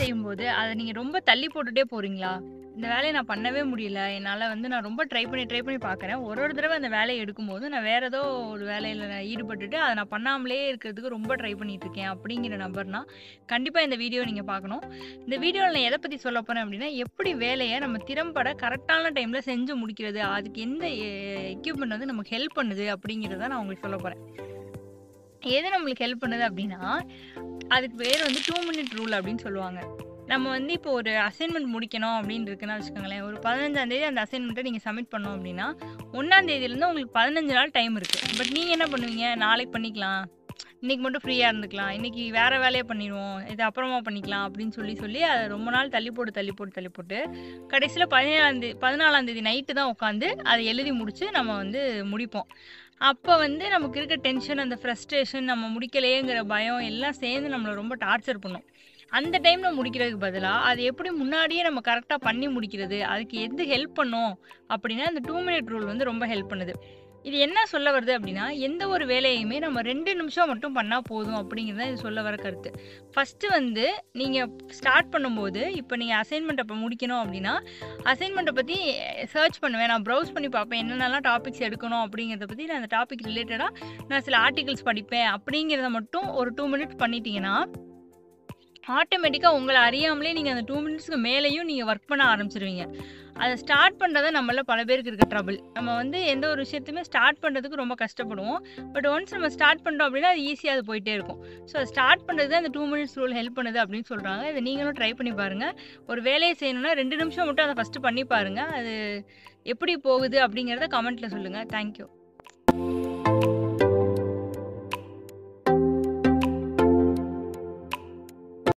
செய்யும்போது அதை நீங்கள் ரொம்ப தள்ளி போட்டுட்டே போகிறீங்களா இந்த வேலையை நான் பண்ணவே முடியல என்னால் வந்து நான் ரொம்ப ட்ரை பண்ணி ட்ரை பண்ணி பார்க்குறேன் ஒரு ஒரு தடவை அந்த வேலையை எடுக்கும்போது நான் வேறு ஏதோ ஒரு வேலையில் நான் ஈடுபட்டுட்டு அதை நான் பண்ணாமலே இருக்கிறதுக்கு ரொம்ப ட்ரை பண்ணிட்டு இருக்கேன் அப்படிங்கிற நபர்னா கண்டிப்பாக இந்த வீடியோ நீங்கள் பார்க்கணும் இந்த வீடியோவில் நான் எதை பற்றி சொல்ல போகிறேன் அப்படின்னா எப்படி வேலையை நம்ம திறம்பட கரெக்டான டைமில் செஞ்சு முடிக்கிறது அதுக்கு எந்த எக்யூப்மெண்ட் வந்து நமக்கு ஹெல்ப் பண்ணுது அப்படிங்கிறத நான் உங்களுக்கு சொல்ல போகிறேன் எது நம்மளுக்கு ஹெல்ப் பண்ணுது அப்படின்னா அதுக்கு பேர் வந்து டூ மினிட் ரூல் அப்படின்னு சொல்லுவாங்க நம்ம வந்து இப்போ ஒரு அசைன்மெண்ட் முடிக்கணும் அப்படின்னு இருக்குன்னா வச்சுக்கோங்களேன் ஒரு பதினஞ்சாம் தேதி அந்த அசைன்மெண்ட்டை நீங்கள் சப்மிட் பண்ணோம் அப்படின்னா ஒன்றாம் தேதியிலேருந்து உங்களுக்கு பதினஞ்சு நாள் டைம் இருக்குது பட் நீங்கள் என்ன பண்ணுவீங்க நாளைக்கு பண்ணிக்கலாம் இன்னைக்கு மட்டும் ஃப்ரீயாக இருந்துக்கலாம் இன்னைக்கு வேறு வேலையை பண்ணிடுவோம் இது அப்புறமா பண்ணிக்கலாம் அப்படின்னு சொல்லி சொல்லி அதை ரொம்ப நாள் தள்ளி போட்டு தள்ளி போட்டு தள்ளி போட்டு கடைசியில் பதினேழாம் தேதி பதினாலாம் தேதி நைட்டு தான் உட்காந்து அதை எழுதி முடிச்சு நம்ம வந்து முடிப்போம் அப்போ வந்து நமக்கு இருக்க டென்ஷன் அந்த ஃப்ரஸ்ட்ரேஷன் நம்ம முடிக்கலையேங்கிற பயம் எல்லாம் சேர்ந்து நம்மளை ரொம்ப டார்ச்சர் பண்ணும் அந்த டைமில் முடிக்கிறதுக்கு பதிலாக அது எப்படி முன்னாடியே நம்ம கரெக்டாக பண்ணி முடிக்கிறது அதுக்கு எது ஹெல்ப் பண்ணும் அப்படின்னா அந்த டூ மினிட் ரூல் வந்து ரொம்ப ஹெல்ப் பண்ணுது இது என்ன சொல்ல வருது அப்படின்னா எந்த ஒரு வேலையுமே நம்ம ரெண்டு நிமிஷம் மட்டும் பண்ணால் போதும் அப்படிங்கிறது தான் இது சொல்ல வர கருத்து ஃபஸ்ட்டு வந்து நீங்கள் ஸ்டார்ட் பண்ணும்போது இப்போ நீங்கள் அசைன்மெண்ட் அப்போ முடிக்கணும் அப்படின்னா அசைன்மெண்ட்டை பற்றி சர்ச் பண்ணுவேன் நான் ப்ரௌஸ் பண்ணி பார்ப்பேன் என்னென்னலாம் டாபிக்ஸ் எடுக்கணும் அப்படிங்கிறத பற்றி நான் அந்த டாபிக் ரிலேட்டடாக நான் சில ஆர்டிகல்ஸ் படிப்பேன் அப்படிங்கிறத மட்டும் ஒரு டூ மினிட்ஸ் பண்ணிட்டீங்கன்னா ஆட்டோமேட்டிக்காக உங்களை அறியாமலே நீங்கள் அந்த டூ மினிட்ஸ்க்கு மேலேயும் நீங்கள் ஒர்க் பண்ண ஆரம்பிச்சிருவீங்க அதை ஸ்டார்ட் பண்ணுறத நம்மள பல பேருக்கு இருக்க ட்ரபிள் நம்ம வந்து எந்த ஒரு விஷயத்தையுமே ஸ்டார்ட் பண்ணுறதுக்கு ரொம்ப கஷ்டப்படுவோம் பட் ஒன்ஸ் நம்ம ஸ்டார்ட் பண்ணுறோம் அப்படின்னா அது ஈஸியாக அது போயிட்டே இருக்கும் ஸோ அதை ஸ்டார்ட் பண்ணுறது அந்த டூ மினிட்ஸ் ரூல் ஹெல்ப் பண்ணுது அப்படின்னு சொல்கிறாங்க இதை நீங்களும் ட்ரை பண்ணி பாருங்கள் ஒரு வேலையை செய்யணும்னா ரெண்டு நிமிஷம் மட்டும் அதை ஃபஸ்ட்டு பண்ணி பாருங்கள் அது எப்படி போகுது அப்படிங்கிறத கமெண்ட்டில் சொல்லுங்கள் தேங்க்யூ